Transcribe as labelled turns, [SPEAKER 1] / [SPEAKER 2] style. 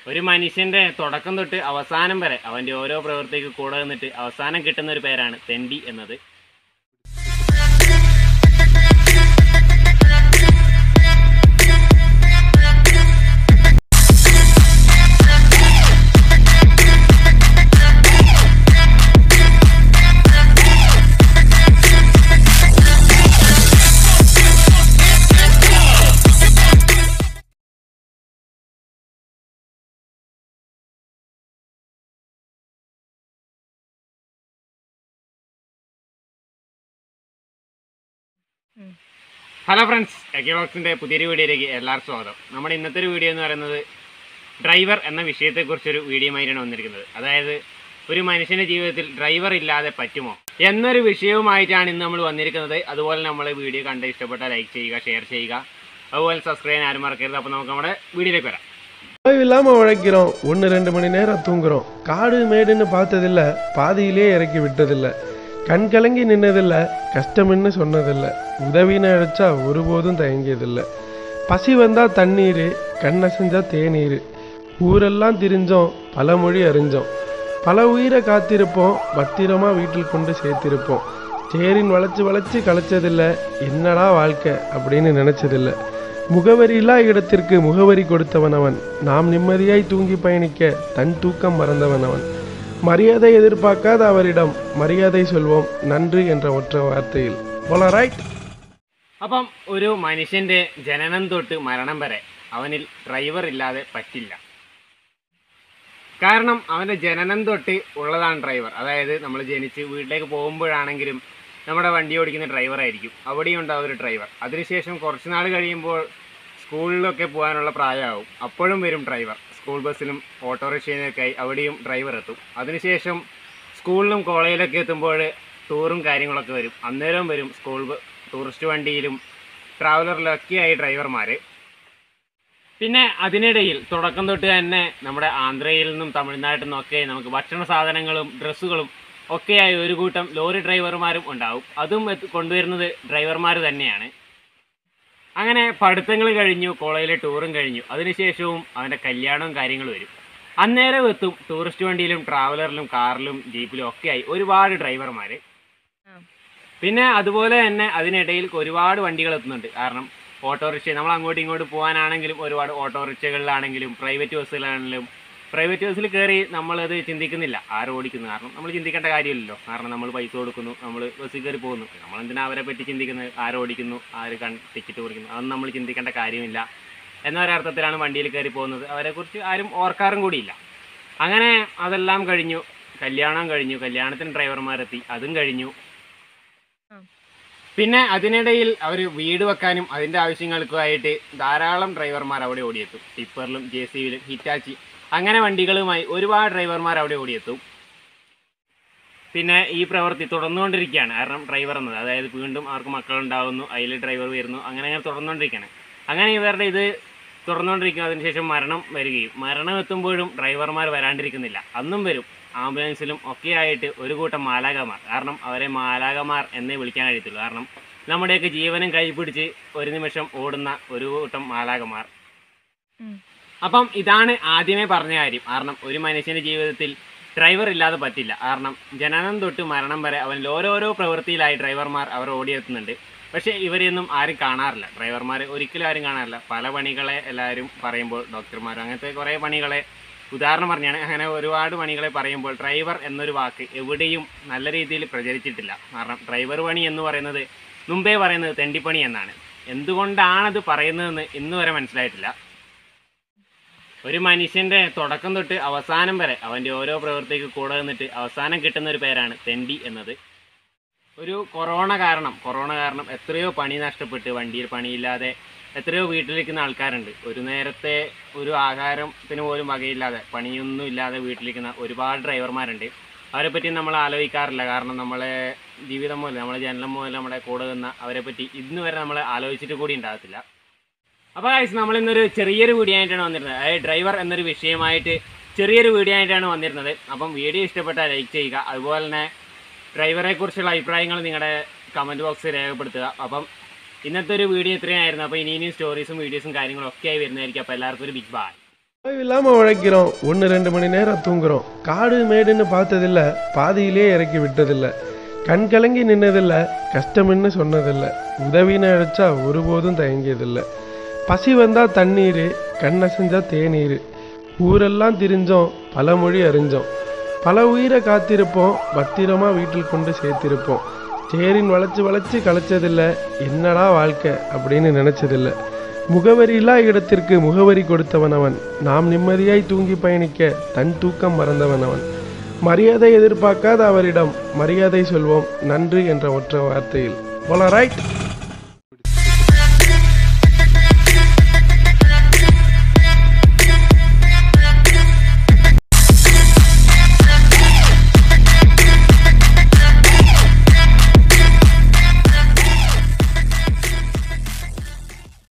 [SPEAKER 1] ഒരു മനുഷ്യന്റെ തുടക്കം തൊട്ട് അവസാനം വരെ അവന്റെ ഓരോ പ്രവൃത്തിക്ക് കൂടെ നിന്നിട്ട് അവസാനം കിട്ടുന്ന ഒരു പേരാണ് തെണ്ടി എന്നത് ഹലോ ഫ്രണ്ട്സ് എക്കിബോക്സിന്റെ പുതിയൊരു വീഡിയോയിലേക്ക് എല്ലാവർക്കും സ്വാഗതം നമ്മുടെ ഇന്നത്തെ ഒരു വീഡിയോ എന്ന് പറയുന്നത് ഡ്രൈവർ എന്ന വിഷയത്തെക്കുറിച്ചൊരു വീഡിയോയുമായിട്ടാണ് വന്നിരിക്കുന്നത് അതായത് ഒരു മനുഷ്യന്റെ ജീവിതത്തിൽ ഡ്രൈവർ ഇല്ലാതെ പറ്റുമോ എന്നൊരു വിഷയവുമായിട്ടാണ് ഇന്ന് നമ്മൾ വന്നിരിക്കുന്നത് അതുപോലെ നമ്മൾ വീഡിയോ കണ്ട് ഇഷ്ടപ്പെട്ടാൽ ലൈക്ക് ചെയ്യുക ഷെയർ ചെയ്യുക അതുപോലെ സബ്സ്ക്ரைப் ചെയ്യാൻ ആരും മറക്കരുത് അപ്പോൾ നമുക്ക് നമ്മുടെ വീഡിയോയിലേക്ക് വരാം
[SPEAKER 2] ஓய்வு இல்லாம உழைக்கிறோம் ஒன்று ரெண்டு மணி நேரம் தூங்குறோம் காடு மேடுன்னு பார்த்ததில்ல பாதியிலே இறக்கி விட்டதில்ல கண் கலங்கி நின்னதில்ல கஷ்டம்னு சொன்னதில்ல உதவின்னு அழைச்சா ஒருபோதும் தயங்கியதில்ல பசி வந்தா தண்ணீர் கண்ணசைஞ்சா தேநீர் ஊரெல்லாம் திரிஞ்சோம் பல மொழி அறிஞ்சோம் பல உயிரை காத்திருப்போம் பத்திரமா வீட்டில் கொண்டு சேர்த்திருப்போம் சேரின் வளைச்சு வளைச்சு களைச்சதில்ல என்னடா வாழ்க்கை அப்படின்னு நினைச்சதில்ல முகவரியில்லா இடத்திற்கு முகவரி கொடுத்தவன் அவன் நாம் நிம்மதியாய் தூங்கி பயணிக்க தன் தூக்கம் மறந்தவன் அவன் மரியாதை எதிர்பார்க்காத அவரிடம் மரியாதை சொல்வோம் நன்றி என்ற ஒற்றை வார்த்தையில் போல ரைட்
[SPEAKER 1] അപ്പം ഒരു മനുഷ്യന്റെ ജനനം തൊട്ട് മരണം വരെ അവനിൽ ഡ്രൈവർ ഇല്ലാതെ പറ്റില്ല കാരണം അവന്റെ ജനനം തൊട്ട് ഉള്ളതാണ് ഡ്രൈവർ അതായത് നമ്മൾ ജനിച്ച് വീട്ടിലേക്ക് പോകുമ്പോഴാണെങ്കിലും നമ്മുടെ വണ്ടി ഓടിക്കുന്ന ഡ്രൈവർ ആയിരിക്കും അവിടെയും ഉണ്ടാവും ഒരു ഡ്രൈവർ അതിനുശേഷം കുറച്ച് നാൾ കഴിയുമ്പോൾ സ്കൂളിലൊക്കെ പോകാനുള്ള പ്രായമാവും അപ്പോഴും വരും ഡ്രൈവർ സ്കൂൾ ബസ്സിലും ഓട്ടോറിക്ഷയിലൊക്കെ ആയി അവിടെയും ഡ്രൈവർ എത്തും അതിനുശേഷം സ്കൂളിലും കോളേജിലൊക്കെ എത്തുമ്പോൾ ടൂറും കാര്യങ്ങളൊക്കെ വരും അന്നേരം വരും സ്കൂൾ ബ- ടൂറിസ്റ്റ് വണ്ടിയിലും ട്രാവലറിലൊക്കെ ആയി ഡ്രൈവർമാർ പിന്നെ അതിനിടയിൽ തുടക്കം തൊട്ട് തന്നെ നമ്മുടെ ആന്ധ്രയിൽ നിന്നും തമിഴ്നാട്ടിൽ നിന്നൊക്കെ നമുക്ക് ഭക്ഷണ സാധനങ്ങളും ഡ്രസ്സുകളും ഒക്കെയായി ഒരു കൂട്ടം ലോറി ഡ്രൈവർമാരും ഉണ്ടാവും അതും എത്ത് കൊണ്ടുവരുന്നത് ഡ്രൈവർമാർ തന്നെയാണ് അങ്ങനെ പഠിത്തങ്ങൾ കഴിഞ്ഞു കോളേജിലെ ടൂറും കഴിഞ്ഞു അതിനുശേഷവും അവൻ്റെ കല്യാണവും കാര്യങ്ങളും വരും അന്നേരം എത്തും ടൂറിസ്റ്റ് വണ്ടിയിലും ട്രാവലറിലും കാറിലും ജീപ്പിലും ഒക്കെയായി ഒരുപാട് ഡ്രൈവർമാർ പിന്നെ അതുപോലെ തന്നെ അതിനിടയിൽ ഒരുപാട് വണ്ടികൾ എത്തുന്നുണ്ട് കാരണം ഓട്ടോറിക്ഷ നമ്മൾ അങ്ങോട്ടും ഇങ്ങോട്ടും പോകാനാണെങ്കിലും ഒരുപാട് ഓട്ടോറിക്ഷകളിലാണെങ്കിലും പ്രൈവറ്റ് ബസ്സുകളാണെങ്കിലും പ്രൈവറ്റ് ബസ്സിൽ കയറി നമ്മളത് ചിന്തിക്കുന്നില്ല ആരും ഓടിക്കുന്നു കാരണം നമ്മൾ ചിന്തിക്കേണ്ട കാര്യമില്ലല്ലോ കാരണം നമ്മൾ പൈസ കൊടുക്കുന്നു നമ്മൾ ബസ്സിൽ കയറി പോകുന്നു നമ്മൾ എന്തിനാ അവരെ പറ്റി ചിന്തിക്കുന്നത് ആര് ഓടിക്കുന്നു ആര് കൺ ടിക്കറ്റ് കൊടുക്കുന്നു അതൊന്നും നമ്മൾ ചിന്തിക്കേണ്ട കാര്യമില്ല എന്നൊരർത്ഥത്തിലാണ് വണ്ടിയിൽ കയറി പോകുന്നത് അവരെക്കുറിച്ച് ആരും ഓർക്കാറും കൂടിയില്ല അങ്ങനെ അതെല്ലാം കഴിഞ്ഞു കല്യാണം കഴിഞ്ഞു കല്യാണത്തിന് ഡ്രൈവർമാരെത്തി അതും കഴിഞ്ഞു പിന്നെ അതിനിടയിൽ അവർ വീട് വെക്കാനും അതിൻ്റെ ആവശ്യങ്ങൾക്കുമായിട്ട് ധാരാളം ഡ്രൈവർമാർ അവിടെ ഓടിയെത്തും ടിപ്പറിലും ജെ സി ബിയിലും ഹിറ്റാച്ചി അങ്ങനെ വണ്ടികളുമായി ഒരുപാട് ഡ്രൈവർമാർ അവിടെ ഓടിയെത്തും പിന്നെ ഈ പ്രവൃത്തി തുടർന്നുകൊണ്ടിരിക്കുകയാണ് കാരണം ഡ്രൈവർ എന്നത് അതായത് വീണ്ടും അവർക്ക് മക്കളുണ്ടാകുന്നു അതിൽ ഡ്രൈവർ വരുന്നു അങ്ങനെ അങ്ങനെ തുടർന്നുകൊണ്ടിരിക്കുകയാണ് അങ്ങനെ ഇവരുടെ ഇത് തുടർന്നുകൊണ്ടിരിക്കും അതിനുശേഷം മരണം വരികയും മരണം എത്തുമ്പോഴും ഡ്രൈവർമാർ വരാണ്ടിരിക്കുന്നില്ല അന്നും വരും ആംബുലൻസിലും ഒക്കെ ആയിട്ട് ഒരു കൂട്ടം മാലാകമാർ കാരണം അവരെ മാലാകമാർ എന്നേ വിളിക്കാൻ കഴിയത്തുള്ളൂ കാരണം നമ്മുടെയൊക്കെ ജീവനും കൈപിടിച്ച് ഒരു നിമിഷം ഓടുന്ന ഒരു കൂട്ടം മാലാകമാർ അപ്പം ഇതാണ് ആദ്യമേ പറഞ്ഞ കാര്യം കാരണം ഒരു മനുഷ്യന്റെ ജീവിതത്തിൽ ഡ്രൈവർ ഇല്ലാതെ പറ്റില്ല കാരണം ജനനം തൊട്ട് മരണം വരെ അവനിൽ ഓരോരോ പ്രവൃത്തിയിലായി ഡ്രൈവർമാർ അവർ ഓടിയെത്തുന്നുണ്ട് പക്ഷേ ഇവരെയൊന്നും ആരും കാണാറില്ല ഡ്രൈവർമാർ ഒരിക്കലും ആരും കാണാറില്ല പല പണികളെ എല്ലാവരും പറയുമ്പോൾ ഡോക്ടർമാർ അങ്ങനത്തെ കുറേ പണികളെ ഉദാഹരണം പറഞ്ഞാണ് അങ്ങനെ ഒരുപാട് പണികളെ പറയുമ്പോൾ ഡ്രൈവർ എന്നൊരു വാക്ക് എവിടെയും നല്ല രീതിയിൽ പ്രചരിച്ചിട്ടില്ല കാരണം ഡ്രൈവർ പണി എന്ന് പറയുന്നത് മുമ്പേ പറയുന്നത് തെണ്ടിപ്പണി എന്നാണ് എന്തുകൊണ്ടാണത് പറയുന്നതെന്ന് ഇന്ന് വരെ മനസ്സിലായിട്ടില്ല ഒരു മനുഷ്യന്റെ തുടക്കം തൊട്ട് അവസാനം വരെ അവന്റെ ഓരോ പ്രവൃത്തിക്ക് കൂടെ നിന്നിട്ട് അവസാനം കിട്ടുന്ന ഒരു പേരാണ് തെണ്ടി എന്നത് ഒരു കൊറോണ കാരണം കൊറോണ കാരണം എത്രയോ പണി നഷ്ടപ്പെട്ട് വണ്ടിയിൽ പണിയില്ലാതെ എത്രയോ വീട്ടിലിരിക്കുന്ന ആൾക്കാരുണ്ട് ഒരു നേരത്തെ ഒരു ആഹാരത്തിന് പോലും വകയില്ലാതെ പണിയൊന്നും ഇല്ലാതെ വീട്ടിലിരിക്കുന്ന ഒരുപാട് ഡ്രൈവർമാരുണ്ട് അവരെ പറ്റി നമ്മൾ ആലോചിക്കാറില്ല കാരണം നമ്മളെ ജീവിതം പോലെ നമ്മളെ ജനനം പോലെ നമ്മുടെ കൂടെ നിന്ന അവരെ പറ്റി ഇന്ന് വരെ നമ്മൾ ആലോചിച്ചിട്ട് കൂടി ഉണ്ടാകത്തില്ല അപ്പോൾ ഗൈസ് നമ്മൾ ഇന്നൊരു ചെറിയൊരു വീഡിയോ ആയിട്ടാണ് വന്നിരുന്നത് അതായത് ഡ്രൈവർ എന്നൊരു വിഷയമായിട്ട് ചെറിയൊരു വീഡിയോ ആയിട്ടാണ് വന്നിരുന്നത് അപ്പം വീഡിയോ ഇഷ്ടപ്പെട്ടാൽ ലൈക്ക് ചെയ്യുക അതുപോലെ തന്നെ ഡ്രൈവറെ കുറിച്ചുള്ള അഭിപ്രായങ്ങൾ നിങ്ങളുടെ കമൻറ്റ് ബോക്സിൽ രേഖപ്പെടുത്തുക അപ്പം ഇന്നത്തെ ഒരു വീഡിയോ ഇത്രയായിരുന്നു അപ്പോൾ ഇനി ഇനിയും സ്റ്റോറീസും വീഡിയോസും കാര്യങ്ങളും ഒക്കെ ആയി വരുന്നതായിരിക്കും അപ്പോൾ എല്ലാവർക്കും ഒരു ബിഗ് ബൈ
[SPEAKER 2] இல்லாம உழைக்கிறோம் ஒன்று ரெண்டு மணி நேரம் தூங்குறோம் காடு மேடுன்னு பார்த்ததில்ல பாதியிலே இறக்கி விட்டதில்ல கண் கலங்கி நின்னதில்ல கஷ்டம்னு சொன்னதில்ல உதவின்னு அழைச்சா ஒருபோதும் தயங்கியதில்லை பசி வந்தா தண்ணீர் கண்ணசைஞ்சா தேநீர் ஊரெல்லாம் திரிஞ்சோம் பல மொழி அறிஞ்சோம் பல உயிரை காத்திருப்போம் பத்திரமா வீட்டில் கொண்டு சேர்த்திருப்போம் தேரின் வளைச்சு வளைச்சு களைச்சதில்ல என்னடா வாழ்க்கை அப்படின்னு நினைச்சதில்ல முகவரியில்லா இடத்திற்கு முகவரி கொடுத்தவன் அவன் நாம் நிம்மதியாய் தூங்கி பயணிக்க தன் தூக்கம் மறந்தவன் அவன் மரியாதை எதிர்பார்க்காத அவரிடம் மரியாதை சொல்வோம் நன்றி என்ற ஒற்றை வார்த்தையில் போல ரைட்